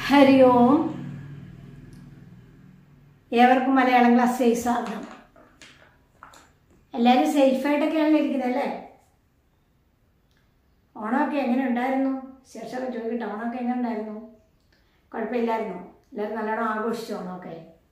ഹരി ഓം ഏവർക്കും മലയാളം ക്ലാസ് സ്വാഗതം എല്ലാവരും സേഫായിട്ടൊക്കെയാണല്ലോ ഇരിക്കുന്നത് അല്ലേ ഓണമൊക്കെ എങ്ങനെ ഉണ്ടായിരുന്നു ശേഷമൊക്കെ ചോദിക്കട്ടെ ഓണമൊക്കെ എങ്ങനെ ഉണ്ടായിരുന്നു കുഴപ്പമില്ലായിരുന്നു എല്ലാവരും നല്ലോണം ആഘോഷിച്ചു ഓണമൊക്കെ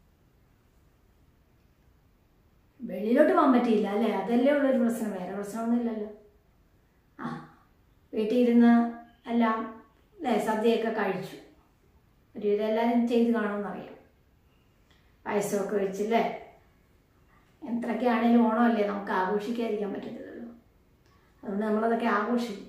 വെളിയിലോട്ട് പോകാൻ പറ്റിയില്ല അല്ലേ അതല്ലേ ഉള്ളൊരു പ്രശ്നം വേറെ പ്രശ്നമൊന്നുമില്ലല്ലോ ആ വീട്ടിൽ ഇരുന്ന് എല്ലാം അല്ലേ സദ്യയൊക്കെ കഴിച്ചു ഒരു ഇതെല്ലാവരും ചെയ്ത് കാണുമെന്നറിയാം പായസമൊക്കെ വെച്ചില്ലേ എത്രയൊക്കെ ആണെങ്കിലും ഓണമല്ലേ നമുക്ക് ആഘോഷിക്കാതിരിക്കാൻ പറ്റത്തില്ലല്ലോ അതുകൊണ്ട് നമ്മളതൊക്കെ ആഘോഷിക്കും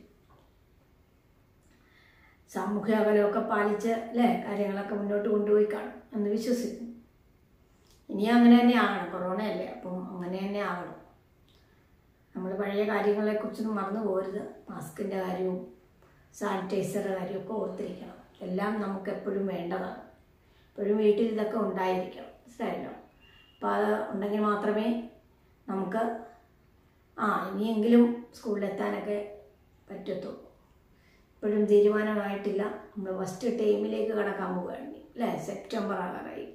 സാമൂഹ്യ അകലമൊക്കെ പാലിച്ച് അല്ലേ കാര്യങ്ങളൊക്കെ മുന്നോട്ട് കൊണ്ടുപോയി കാണും എന്ന് വിശ്വസിക്കുന്നു ഇനി അങ്ങനെ തന്നെ ആകണം കൊറോണ അല്ലേ അപ്പം അങ്ങനെ തന്നെ ആകണം നമ്മൾ പഴയ കാര്യങ്ങളെക്കുറിച്ചൊന്നും മറന്നു പോകരുത് മാസ്കിൻ്റെ കാര്യവും സാനിറ്റൈസറുടെ കാര്യമൊക്കെ ഓർത്തിരിക്കണം എല്ലാം നമുക്ക് എപ്പോഴും വേണ്ടതാണ് എപ്പോഴും വീട്ടിൽ ഇതൊക്കെ ഉണ്ടായിരിക്കണം മനസ്സിലായല്ലോ അപ്പോൾ അത് ഉണ്ടെങ്കിൽ മാത്രമേ നമുക്ക് ആ ഇനിയെങ്കിലും സ്കൂളിലെത്താനൊക്കെ പറ്റത്തുള്ളൂ ഇപ്പോഴും തീരുമാനമായിട്ടില്ല നമ്മൾ ഫസ്റ്റ് ടൈമിലേക്ക് കടക്കാൻ പോവുകയാണ് അല്ലേ സെപ്റ്റംബർ ആകാറായി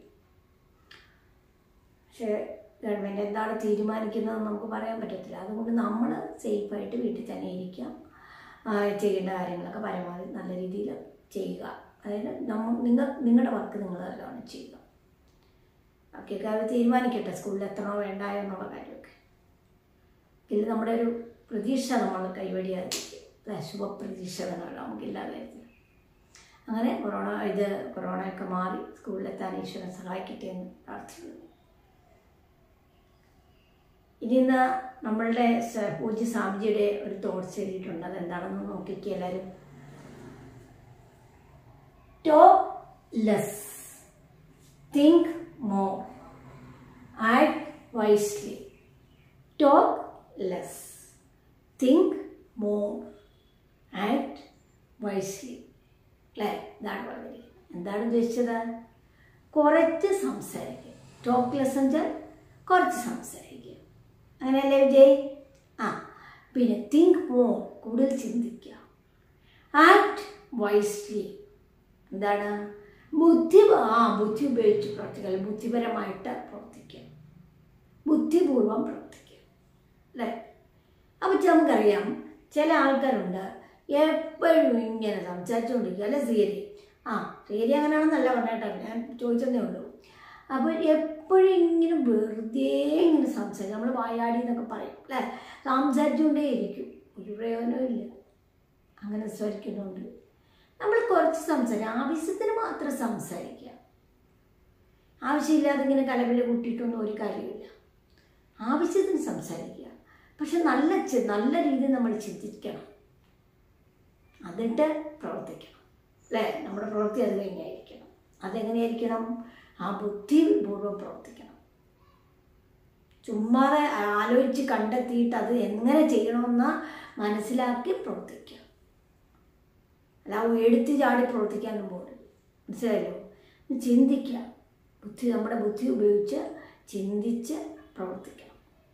പക്ഷേ ഗവൺമെൻറ് എന്താണ് തീരുമാനിക്കുന്നതെന്ന് നമുക്ക് പറയാൻ പറ്റത്തില്ല അതുകൊണ്ട് നമ്മൾ സേഫായിട്ട് വീട്ടിൽ തന്നെ ഇരിക്കാം ആ, ചെയ്യേണ്ട കാര്യങ്ങളൊക്കെ പരമാവധി നല്ല രീതിയിൽ ചെയ്യുക അതായത് നമ്മ നിങ്ങൾ നിങ്ങളുടെ വർക്ക് നിങ്ങൾ നല്ലോണം ചെയ്യുക ബാക്കിയൊക്കെ അവർ തീരുമാനിക്കട്ടെ സ്കൂളിൽ എത്തണോ വേണ്ടായോ എന്നുള്ള കാര്യമൊക്കെ ഇതിൽ നമ്മുടെ ഒരു പ്രതീക്ഷ നമ്മൾ കൈവടിയാതിരിക്കും അല്ലേ ശുഭപ്രതീക്ഷ വേണമല്ലോ നമുക്കില്ലാ കാര്യത്തിൽ അങ്ങനെ കൊറോണ ഇത് കൊറോണയൊക്കെ മാറി സ്കൂളിലെത്താൻ ഈശ്വരൻ സഹായിക്കട്ടെ എന്ന് പ്രാർത്ഥിക്കുന്നു ഇനി ഇന്ന് നമ്മളുടെ സ- പൂജ്യ സ്വാമിജിയുടെ ഒരു തോട്ട്സ് എഴുതിയിട്ടുണ്ട് അതെന്താണെന്ന് നോക്കിക്കുക എല്ലാവരും talk less think more act wisely talk less think more act wisely അല്ലേ ഇതാണ് പറഞ്ഞിരിക്കുന്നത് എന്താണ് ഉദ്ദേശിച്ചത് കുറച്ച് സംസാരിക്കുക ടോക്ക് ലെസ് വെച്ചാൽ കുറച്ച് സംസാരിക്കുക അങ്ങനെയല്ലേ വിജയ് ആ പിന്നെ തിങ്ക് മോർ കൂടുതൽ ചിന്തിക്കുക ആക്ട് വൈസ്ലി എന്താണ് ബുദ്ധി ആ ബുദ്ധി ഉപയോഗിച്ച് പ്രവർത്തിക്കുക ബുദ്ധിപരമായിട്ട് പ്രവർത്തിക്കുക ബുദ്ധിപൂർവം പ്രവർത്തിക്കുക അല്ലേ അപ്പം നമുക്കറിയാം ചില ആൾക്കാരുണ്ട് എപ്പോഴും ഇങ്ങനെ സംസാരിച്ചുകൊണ്ടിരിക്കുക അല്ലെ സീരി ആ സീരി അങ്ങനെയാണെന്നല്ല പറഞ്ഞേട്ടോ ഞാൻ ചോദിച്ചതേ ഉള്ളൂ അപ്പോൾ എപ്പോഴും ഇങ്ങനെ വെറുതെ ഇങ്ങനെ സംസാരിക്കും നമ്മൾ വായാടി എന്നൊക്കെ പറയും അല്ലേ സംസാരിച്ചുകൊണ്ടേ ഇരിക്കും ഒരു പ്രയോജനവും ഇല്ല അങ്ങനെ സംസാരിക്കുന്നുണ്ട് നമ്മൾ കുറച്ച് സംസാരിക്കുക ആവശ്യത്തിന് മാത്രം സംസാരിക്കുക ആവശ്യമില്ലാതെ ഇങ്ങനെ കലവില കൂട്ടിയിട്ടൊന്നും ഒരു കാര്യമില്ല ആവശ്യത്തിന് സംസാരിക്കുക പക്ഷെ നല്ല ചി- നല്ല രീതിയിൽ നമ്മൾ ചിന്തിക്കണം എന്നിട്ട് പ്രവർത്തിക്കണം അല്ലേ നമ്മുടെ പ്രവൃത്തി അത് കഴിഞ്ഞായിരിക്കണം അതെങ്ങനെയായിരിക്കണം ആ ബുദ്ധിപൂർവ്വം പ്രവർത്തിക്കണം ചുമ്മാതെ ആലോചിച്ച് കണ്ടെത്തിയിട്ട് അത് എങ്ങനെ ചെയ്യണമെന്ന് മനസ്സിലാക്കി പ്രവർത്തിക്കുക അല്ല എടുത്ത് ചാടി പ്രവർത്തിക്കാനും പോകരുത് മനസ്സിലായല്ലോ ഒന്ന് ചിന്തിക്കുക ബുദ്ധി നമ്മുടെ ബുദ്ധി ഉപയോഗിച്ച് ചിന്തിച്ച് പ്രവർത്തിക്കണം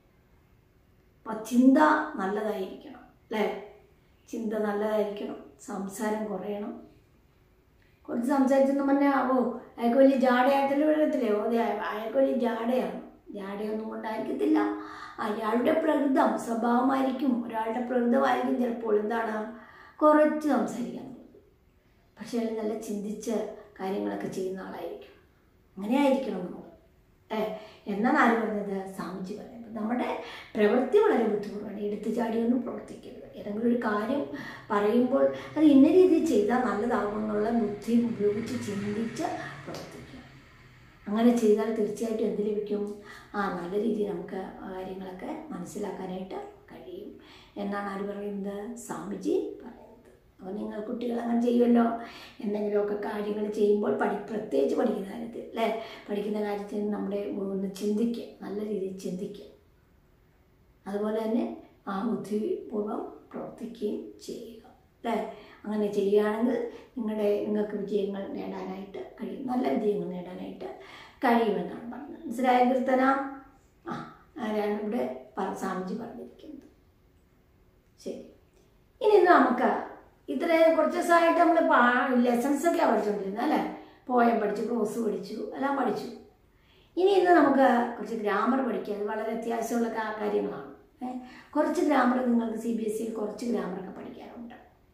അപ്പം ചിന്ത നല്ലതായിരിക്കണം അല്ലേ ചിന്ത നല്ലതായിരിക്കണം സംസാരം കുറയണം കുറച്ച് സംസാരിച്ചെന്ന് പറഞ്ഞാൽ ഓ അയാൾക്ക് വലിയ ജാടയായിട്ടല്ലേ വരത്തില്ലേ ഓ അതെ അയാൾക്ക് വലിയ ജാടയാണ് ജാടയൊന്നും കൊണ്ടായിരിക്കത്തില്ല അയാളുടെ പ്രകൃതം സ്വഭാവമായിരിക്കും ഒരാളുടെ പ്രകൃതമായിരിക്കും ചിലപ്പോൾ എന്താണ് കുറച്ച് സംസാരിക്കാൻ പക്ഷേ അയാൾ നല്ല ചിന്തിച്ച് കാര്യങ്ങളൊക്കെ ചെയ്യുന്ന ആളായിരിക്കും അങ്ങനെ ആയിരിക്കണം നമ്മൾ ഏ എന്നാണ് ആര് പറഞ്ഞത് സ്വാമിജി പറഞ്ഞത് അപ്പം നമ്മുടെ പ്രവൃത്തി വളരെ ബുദ്ധിമുട്ടാണ് എടുത്തു ചാടിയൊന്നും പ്രവർത്തിക്കരുത് ഏതെങ്കിലും ഒരു കാര്യം പറയുമ്പോൾ അത് ഇന്ന രീതിയിൽ ചെയ്താൽ നല്ലതാകുമെന്നുള്ള ബുദ്ധി ഉപയോഗിച്ച് ചിന്തിച്ച് പ്രവർത്തിക്കുക അങ്ങനെ ചെയ്താൽ തീർച്ചയായിട്ടും എന്ത് ലഭിക്കും ആ നല്ല രീതിയിൽ നമുക്ക് ആ കാര്യങ്ങളൊക്കെ മനസ്സിലാക്കാനായിട്ട് കഴിയും എന്നാണ് ആര് പറയുന്നത് സ്വാമിജി പറയുന്നത് അപ്പോൾ നിങ്ങൾ കുട്ടികൾ അങ്ങനെ ചെയ്യുമല്ലോ എന്തെങ്കിലുമൊക്കെ കാര്യങ്ങൾ ചെയ്യുമ്പോൾ പഠി പ്രത്യേകിച്ച് പഠിക്കുന്ന കാര്യത്തിൽ അല്ലേ പഠിക്കുന്ന കാര്യത്തിൽ നമ്മുടെ ഒന്ന് ചിന്തിക്കുക നല്ല രീതിയിൽ ചിന്തിക്കുക അതുപോലെ തന്നെ ആ ബുദ്ധിപൂർവ്വം പ്രവർത്തിക്കുകയും ചെയ്യുക അല്ലേ അങ്ങനെ ചെയ്യുകയാണെങ്കിൽ നിങ്ങളുടെ നിങ്ങൾക്ക് വിജയങ്ങൾ നേടാനായിട്ട് കഴിയും നല്ല വിജയങ്ങൾ നേടാനായിട്ട് കഴിയുമെന്നാണ് പറഞ്ഞത് മനസ്സിലായ കീർത്തന ആ ആരാണ് ഇവിടെ പറ സ്വാമിജി പറഞ്ഞിരിക്കുന്നത് ശരി ഇനി നമുക്ക് ഇത്രയും കുറച്ച് ദിവസമായിട്ട് നമ്മൾ ലെസൺസ് ഒക്കെ പഠിച്ചുകൊണ്ടിരുന്നത് അല്ലേ പോയം പഠിച്ചു ക്ലോസ് പഠിച്ചു എല്ലാം പഠിച്ചു ഇനി ഇന്ന് നമുക്ക് കുറച്ച് ഗ്രാമർ പഠിക്കുക അത് വളരെ അത്യാവശ്യമുള്ള കാ- കാര്യങ്ങളാണ് ഏ, കുറച്ച് ഗ്രാമർ നിങ്ങൾക്ക് സി ബി എസ് സിയിൽ കുറച്ച് ഗ്രാമറൊക്കെ പഠിക്കാനുണ്ട്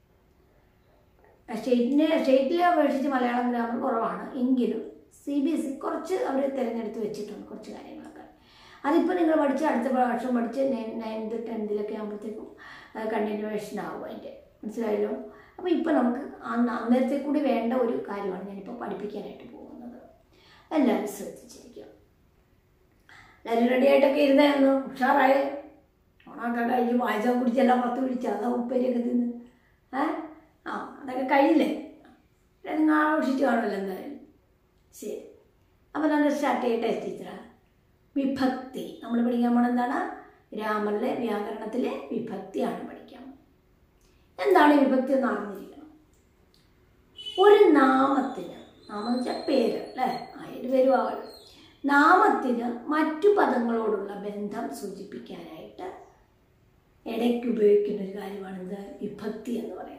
സ്റ്റേറ്റിനെ സ്റ്റേറ്റിലെ അപേക്ഷിച്ച് മലയാളം ഗ്രാമർ കുറവാണ് എങ്കിലും സി ബി എസ് സി കുറച്ച് അവർ തിരഞ്ഞെടുത്ത് വെച്ചിട്ടുണ്ട് കുറച്ച് കാര്യങ്ങളൊക്കെ അതിപ്പോൾ നിങ്ങൾ പഠിച്ച് അടുത്ത പ്രാവശ്യം പഠിച്ച് നയൻത്ത് ടെൻത്തിലൊക്കെ ആകുമ്പോഴത്തേക്കും കണ്ടിന്യൂവേഷൻ ആവും അതിൻ്റെ മനസ്സിലായല്ലോ അപ്പോൾ ഇപ്പോൾ നമുക്ക് അന്ന് അന്നേരത്തെ കൂടി വേണ്ട ഒരു കാര്യമാണ് ഞാനിപ്പോൾ പഠിപ്പിക്കാനായിട്ട് പോകുന്നത് എല്ലാവരും ശ്രദ്ധിച്ചിരിക്കും എല്ലാവരും റെഡി ആയിട്ടൊക്കെ ഇരുന്നായിരുന്നു ഉഷാറായേ ഓണമൊക്കെ കഴിഞ്ഞ് പായസം കുടിച്ചെല്ലാം പത്ത് പിടിച്ച് അതാ ഉപ്പേരിയൊക്കെ തിന്ന് ഏ ആ അതൊക്കെ കഴിഞ്ഞില്ലേ പിന്നെ നിങ്ങൾ ആഘോഷിച്ച് കാണുമല്ലോ എന്തായാലും ശരി അപ്പോൾ നമ്മൾ സ്റ്റാർട്ട് ചെയ്യട്ടെ ടീച്ചറ വിഭക്തി നമ്മൾ പഠിക്കാൻ പോണത് എന്താണ് ഗ്രാമറിലെ വ്യാകരണത്തിലെ വിഭക്തിയാണ് പഠിക്കാൻ പോകുന്നത്. എന്താണ് ഈ വിഭക്തി എന്ന് അറിഞ്ഞിരിക്കണം ഒരു നാമത്തിന് നാമം എന്ന് വെച്ചാൽ പേര് അല്ലേ അതിൻ്റെ പേരും ആവണം നാമത്തിന് മറ്റു പദങ്ങളോടുള്ള ബന്ധം സൂചിപ്പിക്കാനായിട്ട് ഇടയ്ക്ക് ഉപയോഗിക്കുന്ന ഒരു കാര്യമാണ് എന്ത് വിഭക്തി എന്ന് പറയുന്നത്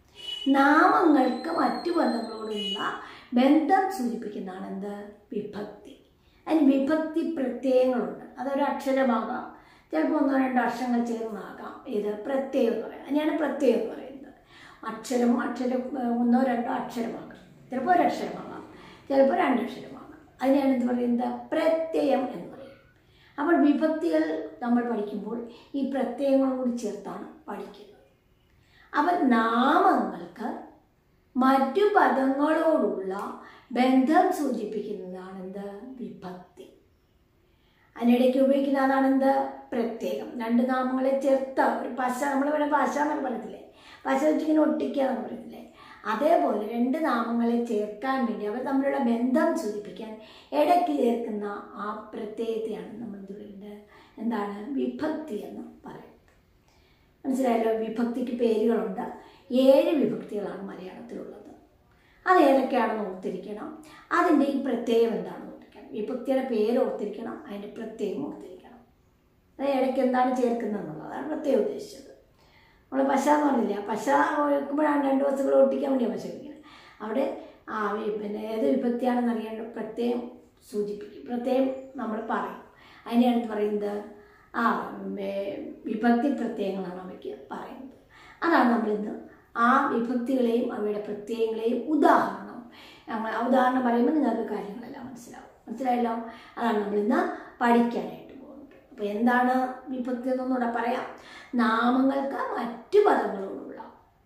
നാമങ്ങൾക്ക് മറ്റു പദങ്ങളോടുള്ള ബന്ധം സൂചിപ്പിക്കുന്നതാണ് എന്ത് വിഭക്തി അതിന് വിഭക്തി പ്രത്യയങ്ങളുണ്ട് അതൊരു അക്ഷരമാകാം ചിലപ്പോൾ ഒന്നോ രണ്ടോ അക്ഷരങ്ങൾ ചേർന്നാകാം ഇത് പ്രത്യയം എന്ന് പറയാം അതിനെയാണ് പ്രത്യയം എന്ന് പറയുന്നത് അക്ഷരം അക്ഷരം ഏഹ്, ഒന്നോ രണ്ടോ അക്ഷരമാകാം ചിലപ്പോൾ ഒരു അക്ഷരമാകാം ചിലപ്പോൾ രണ്ട് അക്ഷരമാകാം അതിനെയാണ് എന്ത് പറയുന്നത് പ്രത്യയം എന്ന് പറയും അപ്പോൾ വിഭക്തികൾ നമ്മൾ പഠിക്കുമ്പോൾ ഈ പ്രത്യയങ്ങളും കൂടി ചേർത്താണ് പഠിക്കുന്നത് അപ്പം നാമങ്ങൾക്ക് മറ്റു പദങ്ങളോടുള്ള ബന്ധം സൂചിപ്പിക്കുന്നതാണ് എന്ത് വിഭക്തി അതിനിടയ്ക്ക് ഉപയോഗിക്കുന്ന അതാണ് എന്ത് പ്രത്യേകം രണ്ട് നാമങ്ങളെ ചേർത്ത ഒരു പശ നമ്മൾ ഇവിടെ പശ എന്നൊക്കെ പറയത്തില്ലേ പശ വെച്ചിങ്ങനെ ഒട്ടിക്കുക എന്നൊക്കെ പറയത്തില്ലേ അതേപോലെ രണ്ട് നാമങ്ങളെ ചേർക്കാൻ വേണ്ടി അവർ തമ്മിലുള്ള ബന്ധം സൂചിപ്പിക്കാൻ ഇടയ്ക്ക് ചേർക്കുന്ന ആ പ്രത്യേകതയാണ് നമ്മൾ എന്ത് പറയുന്നത് എന്താണ് വിഭക്തി എന്ന് പറയുന്നത് മനസ്സിലായല്ലോ വിഭക്തിക്ക് പേരുകളുണ്ട് ഏഴ് വിഭക്തികളാണ് മലയാളത്തിലുള്ളത് അത് ഏതൊക്കെയാണെന്ന് ഓർത്തിരിക്കണം അതിൻ്റെ ഈ പ്രത്യയം എന്താണെന്ന് ഓർത്തിരിക്കണം വിഭക്തിയുടെ പേര് ഓർത്തിരിക്കണം അതിൻ്റെ പ്രത്യയം ഓർത്തിരിക്കണം അത് ഇടയ്ക്ക് എന്താണ് ചേർക്കുന്നതെന്നുള്ളത് അതാണ് പ്രത്യേകം ഉദ്ദേശിച്ചത് നമ്മൾ പശ എന്ന് പറഞ്ഞില്ല പശ വെക്കുമ്പോഴാണ് രണ്ട് വസ്തുക്കൾ ഒട്ടിക്കാൻ വേണ്ടിയാണ് പശ വയ്ക്കുന്നത് അവിടെ ആ വി- പിന്നെ ഏത് വിഭക്തിയാണെന്ന് അറിയേണ്ട പ്രത്യയം സൂചിപ്പിക്കും പ്രത്യയം നമ്മൾ പറയും അതിനെയാണ് എന്ത് പറയുന്നത് ആ വേ- വിഭക്തി പ്രത്യയങ്ങളാണ് അവയ്ക്ക് പറയുന്നത് അതാണ് നമ്മളിന്ന് ആ വിഭക്തികളെയും അവയുടെ പ്രത്യയങ്ങളെയും ഉദാഹരണം നമ്മൾ ആ ഉദാഹരണം പറയുമ്പോൾ നിങ്ങൾക്ക് കാര്യങ്ങളെല്ലാം മനസ്സിലാവും മനസ്സിലായല്ലോ അതാണ് നമ്മളിന്ന് പഠിക്കാനായിട്ട് പോകുന്നത് അപ്പോൾ എന്താണ് വിഭക്തി എന്നൊന്നുകൂടെ പറയാം നാമങ്ങൾക്ക് മറ്റു പദങ്ങളോടുള്ള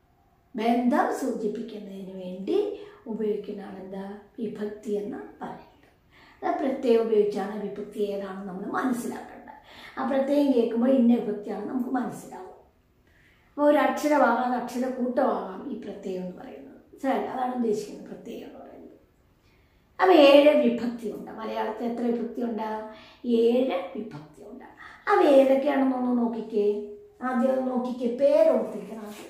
ബന്ധം സൂചിപ്പിക്കുന്നതിന് വേണ്ടി ഉപയോഗിക്കുന്നതാണ് എന്താ വിഭക്തി എന്ന് പറയുന്നത് അത് പ്രത്യയം ഉപയോഗിച്ചാണ് വിഭക്തി ഏതാണെന്ന് നമ്മൾ മനസ്സിലാക്കേണ്ടത് ആ പ്രത്യയം കേൾക്കുമ്പോൾ ഇന്ന വിഭക്തിയാണ് നമുക്ക് മനസ്സിലാവും അപ്പോൾ ഒരു അക്ഷരമാകാം അത് അക്ഷരക്കൂട്ടമാകാം ഈ പ്രത്യയം എന്ന് പറയുന്നത് മനസ്സിലായില്ലേ അതാണ് ഉദ്ദേശിക്കുന്നത് പ്രത്യയം എന്ന് പറയുന്നത് അപ്പോൾ ഏഴ് വിഭക്തിയുണ്ട് മലയാളത്തിൽ എത്ര വിഭക്തിയുണ്ട് ഏഴ് വിഭക്തിയുണ്ട് അവ ഏതൊക്കെയാണെന്നൊന്ന് നോക്കിക്കേ ആദ്യം ഒന്ന് നോക്കിക്കേ പേരോർത്തിരിക്കണം ആദ്യം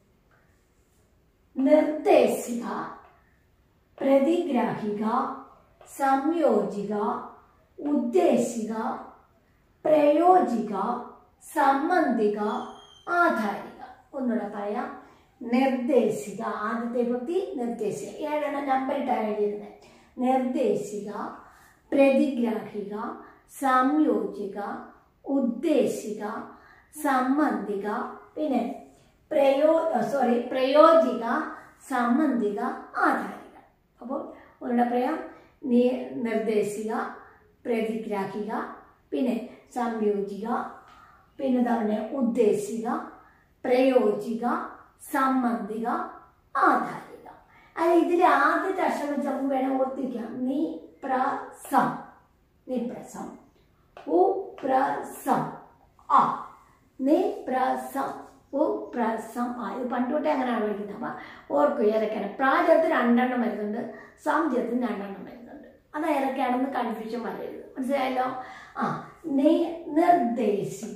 നിർദ്ദേശിക പ്രതിഗ്രാഹിക സംയോജിക ഉദ്ദേശിക പ്രയോജിക സംബന്ധിക ആധാരിക ഒന്നുകൂടെ പറയാം നിർദ്ദേശിക ആദ്യത്തെ വ്യക്തി നിർദ്ദേശിക ഏഴെണ്ണം നമ്പർ ഇട്ടാണ് എഴുതിയിരുന്നത് നിർദ്ദേശിക പ്രതിഗ്രാഹിക സംയോജിക ഉദ്ദേശിക സംബന്ധിക പിന്നെ പ്രയോ സോറി പ്രയോജിക സംബന്ധിക ആധാരിക അപ്പോൾ ഒന്നുകൂടെ പറയാം നി- നിർദ്ദേശിക പ്രതിഗ്രാഹിക പിന്നെ സംയോജിക പിന്നെ തന്നെ ഉദ്ദേശിക പ്രയോജിക സംബന്ധിക ആധാരിക അത് ഇതിൽ ആദ്യത്തെ അക്ഷരം വെച്ച് നമുക്ക് വേണം ഓർത്തിരിക്കാം നി പ്ര സം നിപ്രസം ഉപ്രസം ആ നിപ്രസം ഉപ്രസം ആ ഇത് പണ്ട് തൊട്ടേ അങ്ങനെയാണ് വിളിക്കുന്നത് അപ്പം ഓർക്കും ഏതൊക്കെയാണ് പ്രാ ചേർത്ത് രണ്ടെണ്ണം വരുന്നുണ്ട് സം ചേർത്ത് രണ്ടെണ്ണം വരുന്നുണ്ട് അത് ഏതൊക്കെയാണെന്ന് കൺഫ്യൂഷൻ വരരുത് മനസ്സിലായല്ലോ ആ നി നിർദ്ദേശിക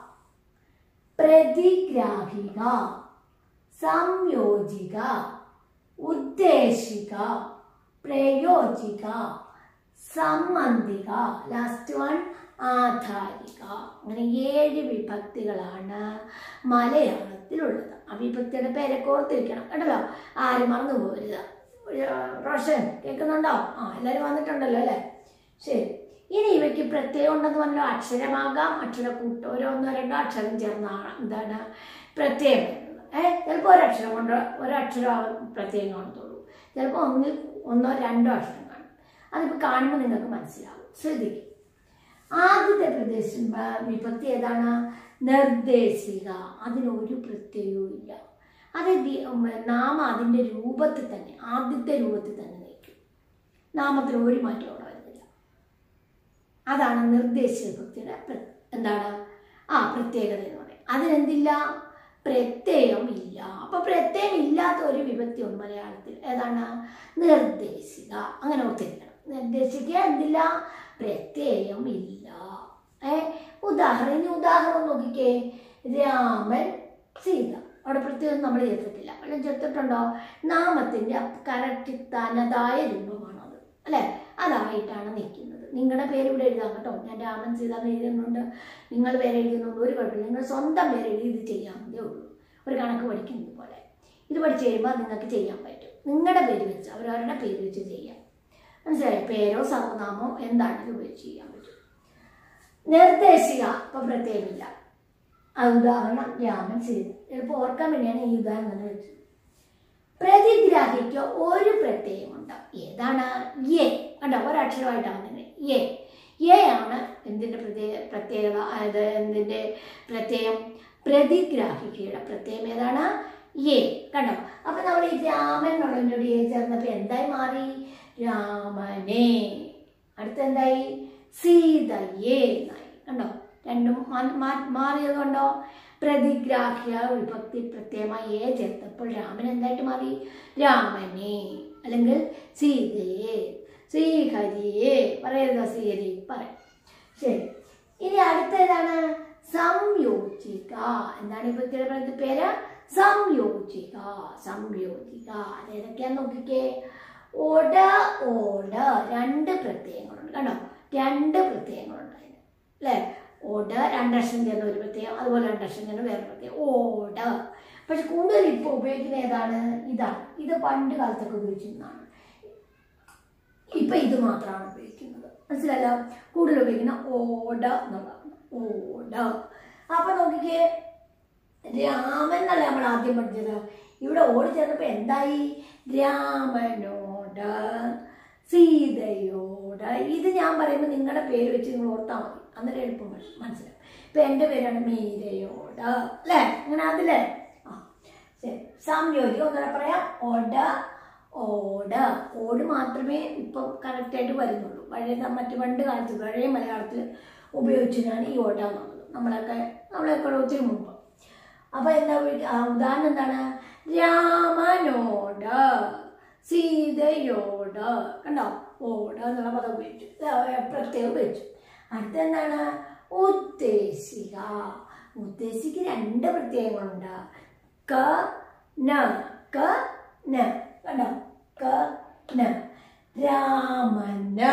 പ്രതിഗ്രാഹിക സംയോജിക ഉദ്ദേശിക പ്രയോജിക സംബന്ധിക ലാസ്റ്റ് വൺ ആധാരിക അങ്ങനെ ഏഴ് വിഭക്തികളാണ് മലയാളത്തിലുള്ളത് ആ വിഭക്തിയുടെ പേരൊക്കെ ഓർത്തിരിക്കണം കേട്ടല്ലോ ആരും മറന്നു പോകരുത് റോഷൻ കേൾക്കുന്നുണ്ടോ ആ എല്ലാവരും വന്നിട്ടുണ്ടല്ലോ അല്ലേ ശരി ഇനി ഇവയ്ക്ക് പ്രത്യേകം ഉണ്ടെന്ന് പറഞ്ഞാൽ അക്ഷരമാകാം അക്ഷരക്കൂട്ട് ഓരോന്നോ രണ്ടോ അക്ഷരം ചേർന്നാണ് എന്താണ് പ്രത്യേകം വരുന്നത് ഏഹ് ചിലപ്പോൾ ഒരക്ഷരം കൊണ്ട് ഒരക്ഷരം പ്രത്യേകം കാണത്തുള്ളൂ ചിലപ്പോൾ ഒന്നിൽ ഒന്നോ രണ്ടോ അക്ഷരം കാണും അതിപ്പോൾ കാണുമ്പോൾ നിങ്ങൾക്ക് മനസ്സിലാവും ശ്രദ്ധിക്കും ആദ്യത്തെ പ്രദേശം ബ- വിഭക്തി ഏതാണ് നിർദ്ദേശിക അതിനൊരു പ്രത്യേകവും ഇല്ല അത് ദി- ഉം, നാമം അതിൻ്റെ രൂപത്തിൽ തന്നെ ആദ്യത്തെ രൂപത്തിൽ തന്നെ നിൽക്കും നാമത്തിന് ഒരു മാറ്റം അവിടെ വരുന്നില്ല അതാണ് നിർദ്ദേശിക വിഭക്തിയുടെ പ്ര- എന്താണ് ആ പ്രത്യേകത എന്ന് പറയും അതിനെന്തില്ല പ്രത്യയം ഇല്ല അപ്പൊ പ്രത്യയം ഇല്ലാത്ത ഒരു വിഭക്തി ഉണ്ട് മലയാളത്തിൽ ഏതാണ് നിർദ്ദേശിക അങ്ങനെ ഓർത്തിരിക്കണം നിർദ്ദേശിക്കുക എന്തില്ല പ്രത്യയം ഇല്ല ഏ ഉദാഹരണം ഇനി ഉദാഹരണം നോക്കിക്കേ രാമൻ സീത അവിടെ പ്രത്യേകം നമ്മൾ ചേർത്തിട്ടില്ല അവിടെ ചേർത്തിട്ടുണ്ടോ നാമത്തിന്റെ കറക്റ്റ് തനതായ രൂപമാണത് അല്ലെ അതായിട്ടാണ് നിൽക്കുന്നത് നിങ്ങളുടെ പേര് ഇവിടെ എഴുതാം കേട്ടോ ഞാൻ രാമൻ സീത എന്ന് എഴുതുന്നുണ്ട് നിങ്ങൾ പേര് എഴുതുന്നുണ്ട് ഒരു കുഴപ്പമില്ല നിങ്ങൾ സ്വന്തം പേര് എഴുതി ഇത് ചെയ്യാവുന്നതേ ഉള്ളൂ ഒരു കണക്ക് പഠിക്കുന്നത് പോലെ ഇത് പഠിച്ച് കഴിയുമ്പോൾ നിങ്ങൾക്ക് ചെയ്യാൻ പറ്റും നിങ്ങളുടെ പേര് വെച്ച് അവരവരുടെ പേര് വെച്ച് ചെയ്യാം മനസ്സിലായോ പേരോ സർവനാമോ എന്താണെങ്കിലും ഉപയോഗിച്ച് ചെയ്യാൻ പറ്റും നിർദ്ദേശിക ഇപ്പൊ പ്രത്യേകമില്ല അത് ഉദാഹരണം രാമൻ സീത ചിലപ്പോൾ ഓർക്കാൻ വേണ്ടിയാണ് ഈ ഉദാഹരണം വെച്ചത് പ്രതിഗ്രാഹിക്ക് ഒരു പ്രത്യയമുണ്ട് ഏതാണ് എ കണ്ടോ ഒരക്ഷരമായിട്ടാണ് തന്നെ എ എ ആണ് എന്തിൻ്റെ പ്രത്യേക പ്രത്യേകത അതായത് എന്തിൻ്റെ പ്രത്യയം പ്രതിഗ്രാഹിക്കയുടെ പ്രത്യയം ഏതാണ് എ കണ്ടോ അപ്പൊ നമ്മൾ ഈ രാമൻ എന്നുള്ളതിൻ്റെ എ ചേർന്നപ്പോൾ എന്തായി മാറി രാമനെ അടുത്ത എന്തായി സീതയെ എന്നായി കണ്ടോ രണ്ടും മാ- മാ- മാറിയത് കൊണ്ടോ പ്രതിഗ്രാഹ്യ വിഭക്തി പ്രത്യേകമായി എ ചേർത്തപ്പോൾ രാമൻ എന്തായിട്ട് മാറി രാമനെ അല്ലെങ്കിൽ സീതയെ ശ്രീഹരിയെ പറയരുതോ ശ്രീഹരി പറയാം ശരി ഇനി അടുത്തതാണ് സംയോജിക എന്താണ് ഈ പ്രത്യേക പേര് സംയോജിക സംയോജിക അതേതൊക്കെയാന്ന് നോക്കിക്കേ ഓട ഓട രണ്ട് പ്രത്യയങ്ങളുണ്ട് കണ്ടോ രണ്ട് പ്രത്യയങ്ങളുണ്ട് അതിന് അല്ലേ ഓട രണ്ടക്ഷരം ചേർന്ന ഒരു പ്രത്യയം അതുപോലെ രണ്ടക്ഷരം ചേർന്ന വേറെ പ്രത്യയം ഓട പക്ഷെ കൂടുതൽ ഇപ്പോൾ ഉപയോഗിക്കുന്ന ഏതാണ് ഇതാണ് ഇത് പണ്ട് കാലത്തൊക്കെ ഉപയോഗിച്ചിരുന്നതാണ് ഇപ്പൊ ഇത് മാത്രമാണ് ഉപയോഗിക്കുന്നത് മനസ്സിലല്ലോ കൂടുതൽ ഉപയോഗിക്കുന്ന ഓട എന്നുള്ളതാണ് ഓട അപ്പൊ നോക്കിക്കേ രാമൻ എന്നല്ല നമ്മൾ ആദ്യം പഠിച്ചത് ഇവിടെ ഓടി ചേർന്നപ്പോ എന്തായി രാമനോട് സീതയോട് ഇത് ഞാൻ പറയുമ്പോൾ നിങ്ങളുടെ പേര് വെച്ച് നിങ്ങൾ ഓർത്താൽ മതി അന്നേരം എളുപ്പം മനസ്സി- മനസ്സിലാവും ഇപ്പൊ എൻ്റെ പേരാണ് മീരയോട് അല്ലേ അങ്ങനെ അതില്ലേ ആ ശരി സംയോജികം ഒന്നുകൂടെ പറയാം ഓട ഓട് ഓട് മാത്രമേ ഇപ്പം കറക്റ്റായിട്ട് വരുന്നുള്ളൂ പഴയ മറ്റു പണ്ട് കാലത്ത് പഴയ മലയാളത്തിൽ ഉപയോഗിച്ചതാണ് ഈ ഓട എന്നുള്ളത് നമ്മളൊക്കെ നമ്മളൊക്കെ ഒത്തിരി മുമ്പ് അപ്പൊ എന്താ ഉപയോഗിക്ക- ആ, ഉദാഹരണം എന്താണ് രാമനോട് സീതയോട് കണ്ടോ ഓട് എന്നുള്ള പദം ഉപയോഗിച്ചു ആ, പ്രത്യേകം ഉപയോഗിച്ചു അടുത്ത എന്താണ് ഉദ്ദേശിക ഉദ്ദേശിക്ക് രണ്ട് പ്രത്യേകങ്ങളുണ്ട് ക ന ക ന കണ്ടോ ക ന രാമന്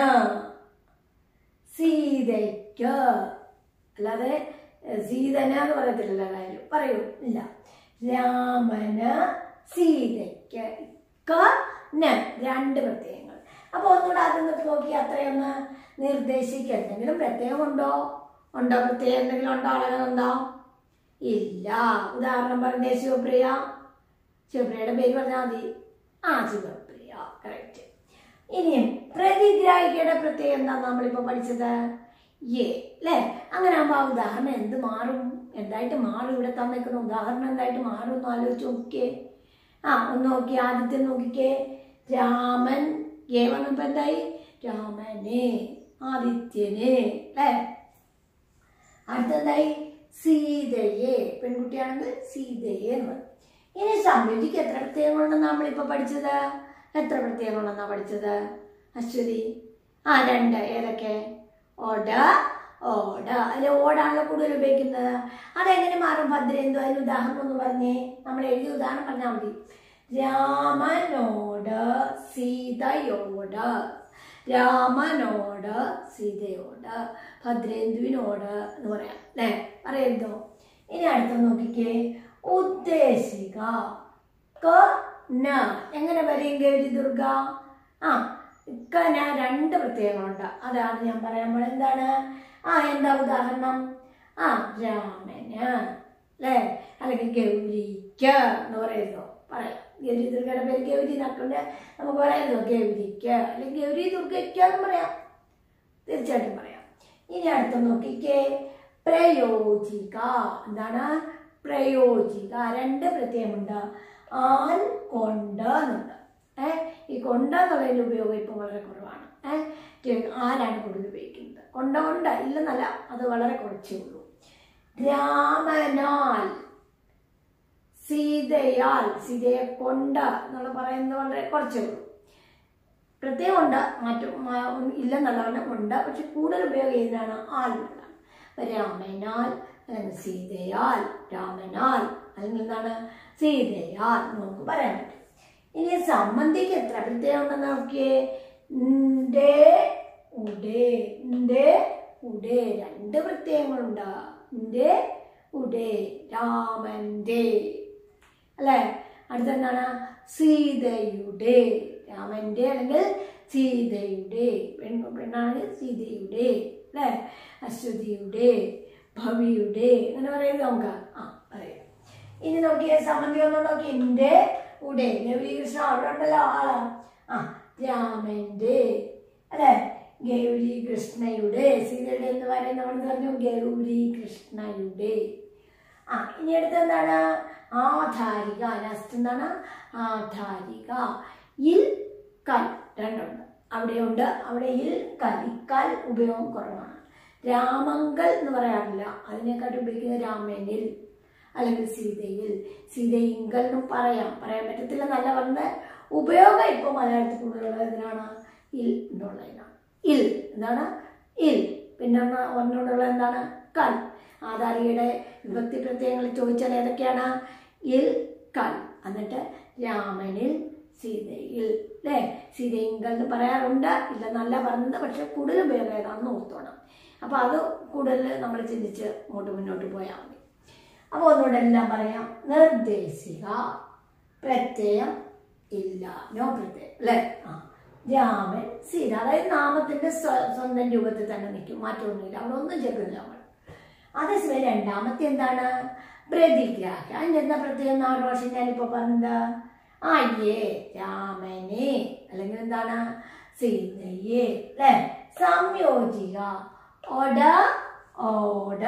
സീതയ്ക്ക് അല്ലാതെ എഹ്, സീതന എന്ന് പറയത്തില്ല കാര്യം പറയൂ ഇല്ല രാമന് സീതയ്ക്ക് ക ന രണ്ട് പ്രത്യയങ്ങൾ അപ്പൊ ഒന്നുകൂടെ ആദ്യം തൊട്ട് നോക്കി അത്രയൊന്ന് നിർദ്ദേശിക്കുക എന്തെങ്കിലും പ്രത്യേകമുണ്ടോ ഉണ്ടോ പ്രത്യേകം എന്തെങ്കിലും ഉണ്ടോ അളകുന്നുണ്ടോ ഇല്ല ഉദാഹരണം പറഞ്ഞേ ശിവപ്രിയ ശിവപ്രിയയുടെ പേര് പറഞ്ഞാൽ മതി ആ ശിവപ്രിയ കറക്റ്റ് ഇനിയും പ്രതിഗ്രാഹികയുടെ പ്രത്യേകം എന്താ നമ്മളിപ്പോ പഠിച്ചത് ഏ അല്ലേ അങ്ങനെ ആകുമ്പോൾ ആ ഉദാഹരണം എന്ത് മാറും എന്തായിട്ട് മാറും ഇവിടെ തന്നേക്കുന്ന ഉദാഹരണം എന്തായിട്ട് മാറും എന്ന് ആലോചിച്ച് നോക്കിയേ ആ ഒന്ന് നോക്കി ആദ്യത്തെ നോക്കിക്കേ രാമൻ ഏ വന്നപ്പോ എന്തായി രാമനെ ആദിത്യനെ അല്ലേ അടുത്തെന്തായി സീതയെ പെൺകുട്ടിയാണെങ്കിൽ സീതയെ എന്ന് പറയും ഇനി സംയോജിക്ക് എത്ര പ്രത്യയങ്ങളുണ്ടെന്ന് നമ്മളിപ്പോൾ പഠിച്ചത് എത്ര പ്രത്യയങ്ങളുണ്ടെന്നാ പഠിച്ചത് അശ്വതി ആ രണ്ട് ഏതൊക്കെ ഓട ഓട അതിൽ ഓടാണല്ലോ കൂടുതൽ ഉപയോഗിക്കുന്നത് അതെങ്ങനെ മാറും ഭദ്രേന്ദു അതിന് ഉദാഹരണം ഒന്ന് പറഞ്ഞേ നമ്മൾ എഴുതിയ ഉദാഹരണം പറഞ്ഞാൽ മതി രാമനോട് സീതയോട് രാമനോട് സീതയോട് ഭദ്രേന്ദുവിനോട് എന്ന് പറയാം അല്ലേ പറയരുതോ ഇനി അടുത്ത നോക്കിക്കേ ഉദ്ദേശിക ക ന എങ്ങനെ വരെയും ഗൗരി ദുർഗ ആ ഇക്ക ഞാൻ രണ്ട് പ്രത്യേകങ്ങളുണ്ട് അതാണ് ഞാൻ പറയാൻ പോണത് എന്താണ് ആ എന്താ ഉദാഹരണം ആ രാമന് അല്ലേ അല്ലെങ്കിൽ ഗൗരിക്ക് എന്ന് പറയുന്നു പറയാം ഗൗരി ദുർഗയുടെ പേര് ഗൗരി എന്നാക്കൊണ്ട് നമുക്ക് പറയാമല്ലോ ഗൗരിക്ക് അല്ലെങ്കിൽ ഗൗരി ദുർഗയ്ക്ക് എന്ന് പറയാം തീർച്ചയായിട്ടും പറയാം ഇനി അടുത്ത നോക്കിക്കേ പ്രയോജിക എന്താണ് പ്രയോജിക രണ്ട് പ്രത്യയമുണ്ട് ആൽ കൊണ്ട് എന്നുണ്ട് ഏ ഈ കൊണ്ട എന്നുള്ളതിൻ്റെ ഉപയോഗം ഇപ്പോൾ വളരെ കുറവാണ് ഏ ആരാണ് കൂടുതൽ ഉപയോഗിക്കുന്നത് കൊണ്ട കൊണ്ട് ഇല്ലെന്നല്ല അത് വളരെ കുറച്ചേ ഉള്ളൂ രാമനാൽ സീതയാൽ സീതയെ കൊണ്ട് എന്നുള്ള പറയുന്നത് വളരെ കുറച്ചേ ഉള്ളൂ പ്രത്യേകം ഉണ്ട് മാറ്റം മാ- ഇല്ലെന്നുള്ളതാണ് ഉണ്ട് പക്ഷെ കൂടുതൽ ഉപയോഗം ചെയ്യുന്നതാണ് ആൽ എന്നുള്ളതാണ് അപ്പൊ രാമനാൽ അല്ലെങ്കിൽ സീതയാൽ രാമനാൽ അല്ലെങ്കിൽ എന്താണ് സീതയാൽ എന്ന് നമുക്ക് പറയാൻ പറ്റും ഇനി സംബന്ധിക്ക് എത്ര പ്രത്യേകം ഉണ്ടെന്ന് നോക്കിയേ ന്റെ ഉടേ ന്റെ ഉടേ രണ്ട് പ്രത്യയങ്ങളുണ്ട് ന്റെ ഉടേ രാമന്റെ അല്ലേ അടുത്തെന്താണ് സീതയുടെ രാമന്റെ അല്ലെങ്കിൽ സീതയുടെ പെൺ പെണ്ണാണെങ്കിൽ സീതയുടെ അല്ലേ അശ്വതിയുടെ ഭവിയുടെ അങ്ങനെ പറയുന്നത് നമുക്ക് ആ പറയാം ഇനി നോക്കിയേ സംബന്ധി ഒന്ന് നോക്കി എൻ്റെ ഉടെ ഗൗരികൃഷ്ണ അവിടെ ഉണ്ടല്ലോ ആള് ആ രാമന്റെ അല്ലേ ഗൗരി കൃഷ്ണയുടെ സീതയുടെ എന്ന് പറയുന്നത് നമ്മൾ പറഞ്ഞു ഗൗരി കൃഷ്ണയുടെ ആ ഇനി അടുത്ത എന്താണ് ആധാരിക ലാസ്റ്റ് എന്താണ് ആധാരിക ഇൽ കൽ രണ്ടുണ്ട് അവിടെയുണ്ട് അവിടെ ഇൽ കൽ ഇക്കാൽ ഉപയോഗം കുറവാണ് രാമങ്കൽ എന്ന് പറയാറില്ല അതിനെക്കാട്ടി ഉപയോഗിക്കുന്നത് രാമനിൽ അല്ലെങ്കിൽ സീതയിൽ സീതയിങ്കൽ എന്നും പറയാം പറയാൻ പറ്റത്തില്ല നല്ല പറഞ്ഞ ഉപയോഗം ഇപ്പോൾ മലയാളത്തിൽ കൂടുതലുള്ളത് എന്തിനാണ് ഇൽ എന്നുള്ളതിനാണ് ഇൽ എന്താണ് ഇൽ പിന്നെ ഒന്ന് ഒന്നുകൂടെയുള്ള എന്താണ് കൽ ആധാരിയുടെ വിഭക്തി പ്രത്യയങ്ങൾ ചോദിച്ചാൽ ഏതൊക്കെയാണ് ഇൽ കൽ എന്നിട്ട് രാമനിൽ സീതയിൽ അല്ലേ സീതയിങ്കൽ എന്ന് പറയാറുണ്ട് ഇല്ല നല്ല പറഞ്ഞത് പക്ഷെ കൂടുതൽ ഉപയോഗം ഏതാണെന്ന് ഓർത്തോണം അപ്പോൾ അത് കൂടുതൽ നമ്മൾ ചിന്തിച്ച് അങ്ങോട്ട് മുന്നോട്ട് പോയാൽ മതി അപ്പോൾ ഒന്നുകൂടെ എല്ലാം പറയാം നിർദ്ദേശിക പ്രത്യയം ഇല്ല നോ പ്രത്യയം അല്ലേ ആ രാമൻ സീത അതായത് നാമത്തിന്റെ സ്വ- സ്വന്തം രൂപത്തിൽ തന്നെ നിൽക്കും മാറ്റമൊന്നുമില്ല അവിടെ ഒന്നും ചേർക്കുന്നില്ല നമ്മൾ അതേസമയം രണ്ടാമത്തെ എന്താണ് പ്രതിഗ്രാഹ്യ അതിൻ്റെ എന്താ പ്രത്യേകം നാല് പ്രാവശ്യം ഞാനിപ്പോൾ പറഞ്ഞത് അയ്യേ രാമനെ അല്ലെങ്കിൽ എന്താണ് സീതയെ അല്ലേ സംയോജിക ഒട ഓട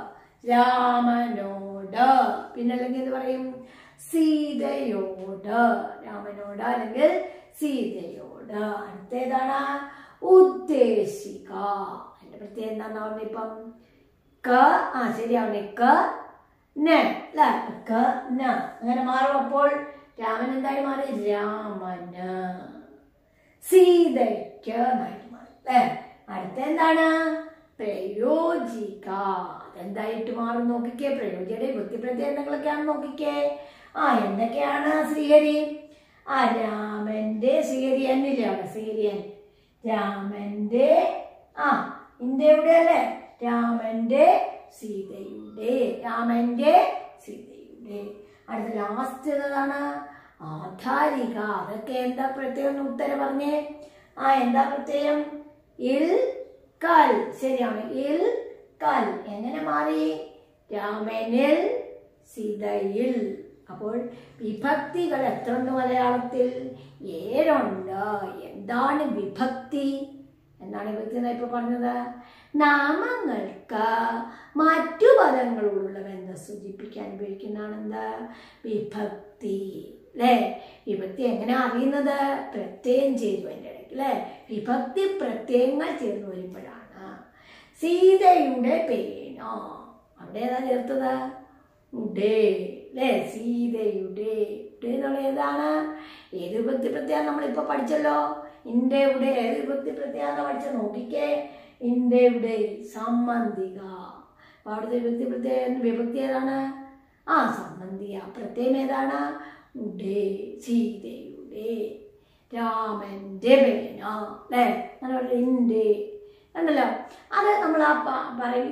രാമനോട് പിന്നെ അല്ലെങ്കിൽ എന്ത് പറയും സീതയോട് രാമനോട് അല്ലെങ്കിൽ സീതയോട് അടുത്തേതാണ് ഉദ്ദേശിക അതിന്റെ പ്രത്യേകം എന്താന്ന് പറഞ്ഞിപ്പം ക ആ ശരിയാവണേ ക ന അല്ലേ ക ന അങ്ങനെ മാറും അപ്പോൾ രാമൻ എന്തായി മാറി രാമന് സീതയ്ക്ക് എന്നായിട്ട് മാറി അല്ലേ അടുത്ത എന്താണ് പ്രയോജിക അതെന്തായിട്ട് മാറും നോക്കിക്കേ പ്രയോജിയുടെ വൃത്തി പ്രത്യേകതകളൊക്കെയാണ് നോക്കിക്കേ ആ എന്തൊക്കെയാണ് ശ്രീഹരി ആ രാമന്റെ ശ്രീഹരി എന്നില്ലേ അവിടെ ശ്രീഹരിയൻ രാമന്റെ ആ ഇന്ത്യയുടെ അല്ലേ രാമന്റെ സീതയുടെ രാമന്റെ സീതയുടെ അടുത്ത ലാസ്റ്റ് ഏതാണ് ആധാരിക അതൊക്കെ എന്താ പ്രത്യേകം ഒന്ന് ഉത്തരം പറഞ്ഞേ ആ എന്താ പ്രത്യേകം ഇൽ കൽ ശരിയാണ് ഇൽ കൽ എങ്ങനെ മാറി രാമനിൽ സീതയിൽ അപ്പോൾ വിഭക്തികൾ എത്ര ഉണ്ട് മലയാളത്തിൽ ഏഴുണ്ട് എന്താണ് വിഭക്തി എന്താണ് വിഭക്തി എന്നാ ഇപ്പൊ പറഞ്ഞത് നാമങ്ങൾക്ക് മറ്റു പദങ്ങളോടുള്ള ബന്ധം സൂചിപ്പിക്കാൻ ഉപയോഗിക്കുന്നതാണ് എന്താ വിഭക്തി അല്ലേ വിഭക്തി എങ്ങനെ അറിയുന്നത് പ്രത്യയം ചെയ്തു അതിൻ്റെ ഇടയ്ക്ക് അല്ലേ വിഭക്തി പ്രത്യയങ്ങൾ ചേർന്ന് വരുമ്പോഴാണ് സീതയുടെ പേനോ അവിടെ ഏതാ ചേർത്തത് ഉടേ അല്ലേ സീതയുടെ ഉടേ എന്നുള്ള ഏതാണ് ഏത് വിഭക്തി പ്രത്യേകം നമ്മളിപ്പോൾ പഠിച്ചല്ലോ ഇന്റെ ഇവിടെ ഏത് വിഭക്തി പ്രത്യേകം പഠിച്ച നോക്കിക്കേ ഇന്റെ ഇവിടെ സംബന്ധിക അപ്പോൾ അവിടുത്തെ വിഭക്തി പ്രത്യേകം വിഭക്തി ഏതാണ് ആ സംബന്ധിക പ്രത്യേകം ഏതാണ് ഉടേ സീതയുടെ രാമന്റെ പേന അല്ലേ അങ്ങനെ ഇന്റെ ഉണ്ടല്ലോ അത് നമ്മൾ ആ പ- പറയും ഇത്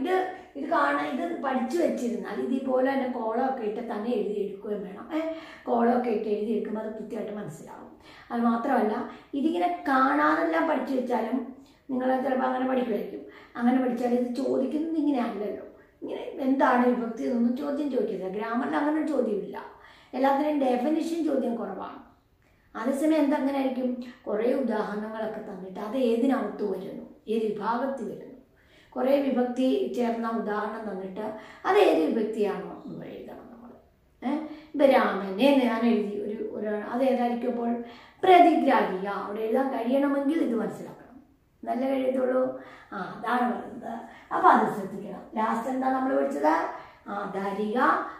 ഇത് കാണാൻ ഇത് പഠിച്ചു വെച്ചിരുന്നാൽ ഇതേപോലെ തന്നെ കോളമൊക്കെ ഇട്ട് തന്നെ എഴുതി എടുക്കുകയും വേണം ഏഹ് കോളമൊക്കെ ഇട്ട് എഴുതി എടുക്കുമ്പോൾ അത് കൃത്യമായിട്ട് മനസ്സിലാവും അത് മാത്രമല്ല ഇതിങ്ങനെ കാണാതെല്ലാം പഠിച്ചു വെച്ചാലും നിങ്ങൾ ചിലപ്പോൾ അങ്ങനെ പഠിക്കുമായിരിക്കും അങ്ങനെ പഠിച്ചാൽ ഇത് ചോദിക്കുന്നത് ഇങ്ങനെ അല്ലല്ലോ ഇങ്ങനെ എന്താണ് വിഭക്തി എന്നൊന്നും ചോദ്യം ചോദിക്കരുത് ഗ്രാമറിൽ അങ്ങനെ ഒരു ചോദ്യമില്ല എല്ലാത്തിനും ഡെഫിനിഷൻ ചോദ്യം കുറവാണ് അതേസമയം എന്തങ്ങനെ ആയിരിക്കും കുറേ ഉദാഹരണങ്ങളൊക്കെ തന്നിട്ട് അത് ഏതിനകത്ത് വരുന്നു ഏത് വിഭാഗത്തിൽ വരുന്നു കുറേ വിഭക്തി ചേർന്ന ഉദാഹരണം തന്നിട്ട് അത് ഏത് വിഭക്തിയാണോ എന്ന് എഴുതണം നമ്മൾ ഏഹ് ഇപ്പം രാമനെ ഞാൻ എഴുതി ഒരു ഒരു അത് ഏതായിരിക്കും അപ്പോൾ പ്രതിഗ്രാഹിക അവിടെ എഴുതാൻ കഴിയണമെങ്കിൽ ഇത് മനസ്സിലാക്കണം നല്ല കഴിയത്തുള്ളൂ ആ അതാണ് പറയുന്നത് അപ്പോൾ അത് ശ്രദ്ധിക്കണം ലാസ്റ്റ് എന്താ നമ്മൾ പഠിച്ചത് ആ ധരിക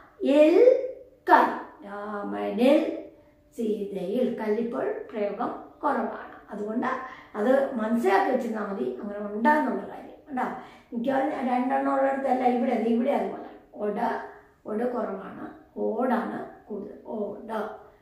എൽ കൽ രാമനിൽ സീതയിൽ കല്ലിപ്പോൾ പ്രയോഗം കുറവാണ് അതുകൊണ്ട് അത് മനസ്സിലാക്കി വെച്ചിരുന്നാൽ മതി അങ്ങനെ ഉണ്ടാകുന്നുള്ള കാര്യം ഉണ്ടോ മിക്കവാറും രണ്ടെണ്ണം ഉള്ളിടത്തല്ല ഇവിടെ അത് ഇവിടെ അതുപോലെ ഒട ഒട കുറവാണ് ഓടാണ് കൂടുതൽ ഓട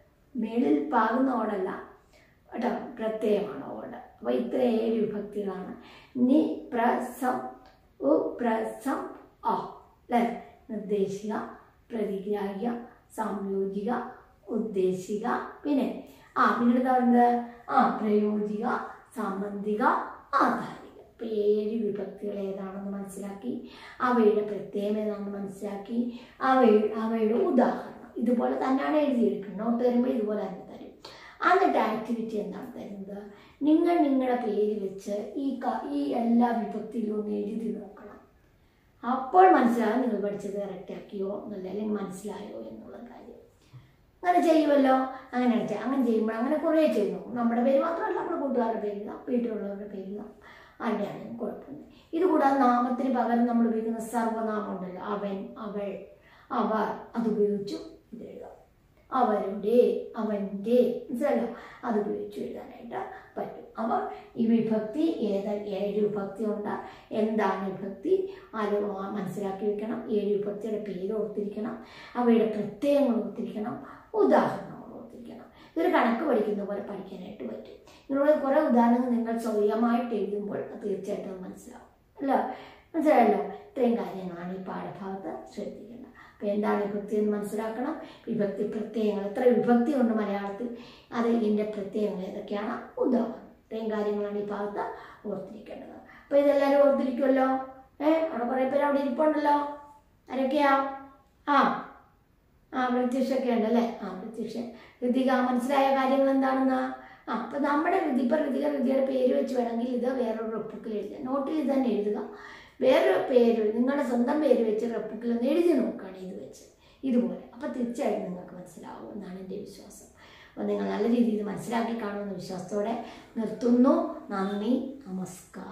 മേളിൽ പാകുന്ന ഓടല്ല കേട്ടോ പ്രത്യയമാണ് ഓട് അപ്പോൾ ഇത്ര ഏഴ് വിഭക്തികളാണ് നി പ്രസം ഉ പ്രസം അ അല്ലേ നിർദ്ദേശിക പ്രതിഗ്രാഹിക സംയോജിക ഉദ്ദേശിക പിന്നെ ആ പിന്നീട് എന്താ പറയുന്നത് ആ പ്രയോജിക സംബന്ധിക ആധാരിക ഇപ്പം ഏഴ് വിഭക്തികൾ ഏതാണെന്ന് മനസ്സിലാക്കി അവയുടെ പ്രത്യേകം ഏതാണെന്ന് മനസ്സിലാക്കി അവയുടെ അവയുടെ ഉദാഹരണം ഇതുപോലെ തന്നെയാണ് എഴുതിയെടുക്കുന്നത് നോട്ട് തരുമ്പോൾ ഇതുപോലെ തന്നെ തരും എന്നിട്ട് ആക്ടിവിറ്റി എന്താണ് തരുന്നത് നിങ്ങൾ നിങ്ങളുടെ പേര് വെച്ച് ഈ ക- ഈ എല്ലാ വിഭക്തിയിലും ഒന്ന് എഴുതി നോക്കണം അപ്പോൾ മനസ്സിലാകും നിങ്ങൾ പഠിച്ചത് കറക്റ്റ് ആക്കിയോ എന്നല്ല അല്ലെങ്കിൽ മനസ്സിലായോ എന്നുള്ള കാര്യം അങ്ങനെ ചെയ്യുമല്ലോ അങ്ങനെ ചെയ്യ- അങ്ങനെ ചെയ്യുമ്പോൾ അങ്ങനെ കുറേ ചെയ്യുന്നു നമ്മുടെ പേര് മാത്രമല്ല നമ്മുടെ കൂട്ടുകാരുടെ പേര് എഴുതാം വീട്ടിലുള്ളവരുടെ പേര് എഴുതാം ആരുടെയാണെങ്കിലും കുഴപ്പമില്ല ഇത് കൂടാതെ നാമത്തിന് പകരം നമ്മൾ ഉപയോഗിക്കുന്ന സർവ്വനാമം ഉണ്ടല്ലോ അവൻ അവൾ അവർ അതുപയോഗിച്ചും ഇത് എഴുതാം അവരുടെ അവൻ്റെ മനസ്സിലല്ലോ അത് ഉപയോഗിച്ച് എഴുതാനായിട്ട് പറ്റും അപ്പോൾ ഈ വിഭക്തി ഏത് ഏഴ് വിഭക്തി ഉണ്ട് എന്താണ് വിഭക്തി അത് മനസ്സിലാക്കി വെക്കണം ഏഴ് വിഭക്തിയുടെ പേര് ഓർത്തിരിക്കണം അവയുടെ പ്രത്യയങ്ങൾ ഓർത്തിരിക്കണം ഉദാഹരണങ്ങൾ ഓർത്തിരിക്കണം ഇതൊരു കണക്ക് പഠിക്കുന്ന പോലെ പഠിക്കാനായിട്ട് പറ്റും ഇതിനുള്ള കുറേ ഉദാഹരണങ്ങൾ നിങ്ങൾ സ്വയമായിട്ട് എഴുതുമ്പോൾ അത് തീർച്ചയായിട്ടും അത് മനസ്സിലാവും അല്ലോ മനസ്സിലായല്ലോ ഇത്രയും കാര്യങ്ങളാണ് ഈ പാഠഭാഗത്ത് ശ്രദ്ധിക്കേണ്ടത് അപ്പോൾ എന്താണ് വിഭക്തി എന്ന് മനസ്സിലാക്കണം വിഭക്തി പ്രത്യയങ്ങൾ എത്ര വിഭക്തി ഉണ്ട് മലയാളത്തിൽ അത് ഇതിൻ്റെ പ്രത്യയങ്ങൾ ഏതൊക്കെയാണ് ഉദാഹരണം ഇത്രയും കാര്യങ്ങളാണ് ഈ ഭാഗത്ത് ഓർത്തിരിക്കേണ്ടത് അപ്പോൾ ഇതെല്ലാവരും ഓർത്തിരിക്കുമല്ലോ ഏ അവിടെ കുറേ പേര് അവിടെ ഇരിപ്പുണ്ടല്ലോ ആരൊക്കെയാ ആ ആ പ്രത്യക്ഷമൊക്കെ ഉണ്ടല്ലേ ആ പ്രത്യക്ഷ ഋതിക മനസ്സിലായ കാര്യങ്ങൾ എന്താണെന്ന് ആ അപ്പം നമ്മുടെ ഋതി ഇപ്പം ഋതിക ഋതിയുടെ പേര് വെച്ച് വേണമെങ്കിൽ ഇത് വേറൊരു റെപ്പുക്കിൽ എഴുതുക നോട്ടിൽ ഇത് തന്നെ എഴുതുക വേറൊരു പേര് നിങ്ങളുടെ സ്വന്തം പേര് വെച്ച് റെപ്പുക്കിൽ ഒന്ന് എഴുതി നോക്കുകയാണ് ഇത് വെച്ച് ഇതുപോലെ അപ്പം തീർച്ചയായും നിങ്ങൾക്ക് മനസ്സിലാവും എന്നാണ് എൻ്റെ വിശ്വാസം അപ്പോൾ നിങ്ങൾ നല്ല രീതിയിൽ മനസ്സിലാക്കി കാണുമെന്ന വിശ്വാസത്തോടെ നിർത്തുന്നു നന്ദി നമസ്കാരം